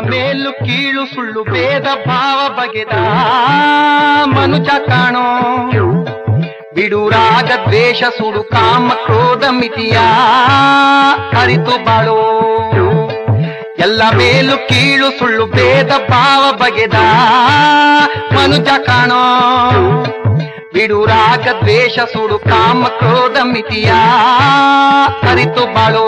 ಮೇಲು ಕೀಳು ಸುಳ್ಳು ಭೇದ ಭಾವ ಬಗೆದ ಮನುಜ ಕಾಣೋ ಬಿಡು ರಾಗ ದ್ವೇಷ ಸುಡು ಕಾಮ ಕ್ರೋಧ ಮಿತಿಯ ಅರಿತು ಬಾಳೋ ಎಲ್ಲ ಮೇಲು ಕೀಳು ಸುಳ್ಳು ಭೇದ ಭಾವ ಬಗೆದ ಮನುಜ ಕಾಣೋ ಬಿಡು ರಾಗ ದ್ವೇಷ ಸುಡು ಕಾಮ ಕ್ರೋಧ ಮಿತಿಯ ಅರಿತು ಬಾಳೋ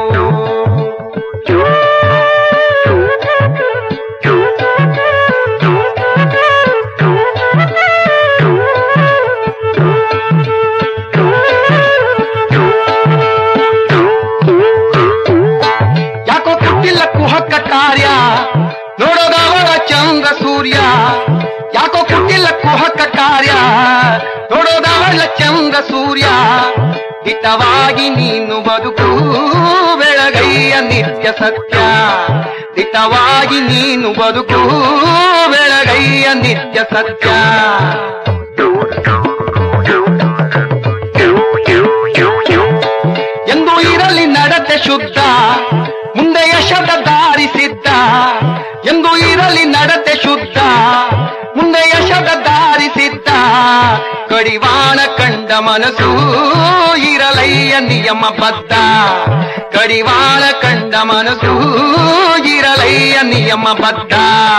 ಯಾಕೋ ಕೊಟ್ಟಿಲ್ಲ ಕುಹಕ ಕಾರ್ಯ ನೋಡೋದವರ ಚಂದ್ರ ಸೂರ್ಯ ಯಾಕೋ ಕೊಟ್ಟಿಲ್ಲ ಕುಹಕ ಕಾರ್ಯ ನೋಡೋದವಳ ಚಂದ್ರ ಸೂರ್ಯ ಹಿತವಾಗಿ ನೀನು ಬದುಕು ಬೆಳಗೈಯ ನಿತ್ಯ ಸತ್ಯ ಹಿತವಾಗಿ ನೀನು ಬದುಕು ಬೆಳಗೈಯ ನಿತ್ಯ ಸತ್ಯ ಎಂದು ಇರಲಿ ನಡತೆ ಶುದ್ಧ ಮುಂದೆ ಯಶದ ದಾರಿ ಸಿದ್ಧ ಎಂದು ಇರಲಿ ನಡತೆ ಶುದ್ಧ ಮುಂದೆ ಯಶದ ದಾರಿ ಸಿದ್ಧ ಕಡಿವಾಣ ಕಂಡ ಮನಸ್ಸು ಇರಲಯ್ಯ ನಿಯಮ ಬದ್ಧ ಕಡಿವಾಣ ಕಂಡ ಮನಸ್ಸು ಇರಲಯ್ಯ ನಿಯಮ ಬದ್ಧ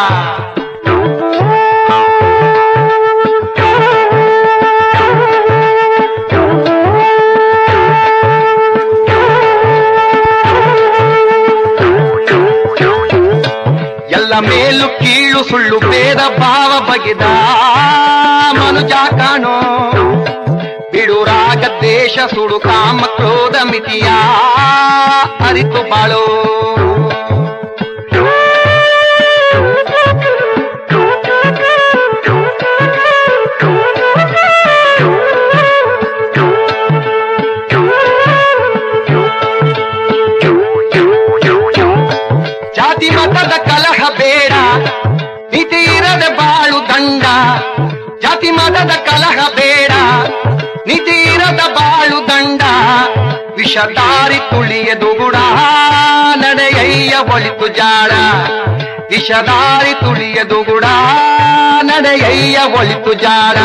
ಎಲ್ಲ ಮೇಲು ಕೀಳು ಸುಳ್ಳು ಭೇದ ಭಾವ ಬಗೆದ ಮನುಜ ಕಾಣೋ ಬಿಡು ರಾಗ ದೇಶ ಸುಡು ಕಾಮ ಕ್ರೋಧ ಮಿತಿಯ ಅರಿತು ಬಾಳೋ ಜಾತಿ ಮತದ ಕಲಹ ಬೇಡ ನೀತಿ ಇರದ ಬಾಳು ದಂಡ ಜಾತಿ ಮತದ ಕಲಹ ಬೇಡ ನೀತಿ ಇರದ ಬಾಳು ದಂಡ ವಿಷದಾರಿ ತುಳಿಯದು ಗುಡ ನಡೆಯಯ್ಯ ಒಳಿತು ಜಾಡ ವಿಷದಾರಿ ತುಳಿಯದು ಗುಡ ನಡೆಯಯ್ಯ ಒಳಿತು ಜಾಡ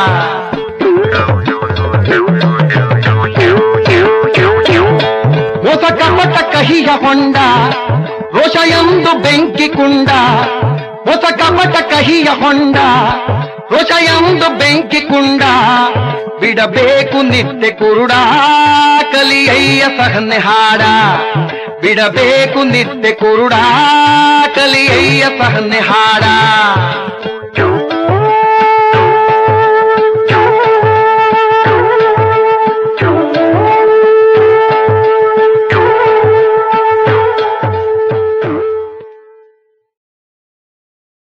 ಮೋಸ ಕಪಟ ಕಹಿಯ ಹೊಂಡ ರೋಷ ಎಂದು ಬೆಂಕಿ ಕುಂಡ ಮೋಸ ಕಪಟ ಕಹಿಯ ಹೊಂಡ ರೋಷ ಎಂದು ಬೆಂಕಿ ಕುಂಡ ಬಿಡಬೇಕು ನಿತ್ಯ ಕುರುಡ ಕಲಿಯಯ್ಯ ಸಹನೆ ಹಾಡ ಬಿಡಬೇಕು ನಿತ್ಯ ಕುರುಡ ಕಲಿಯಯ್ಯ ಸಹನೆ ಹಾಡ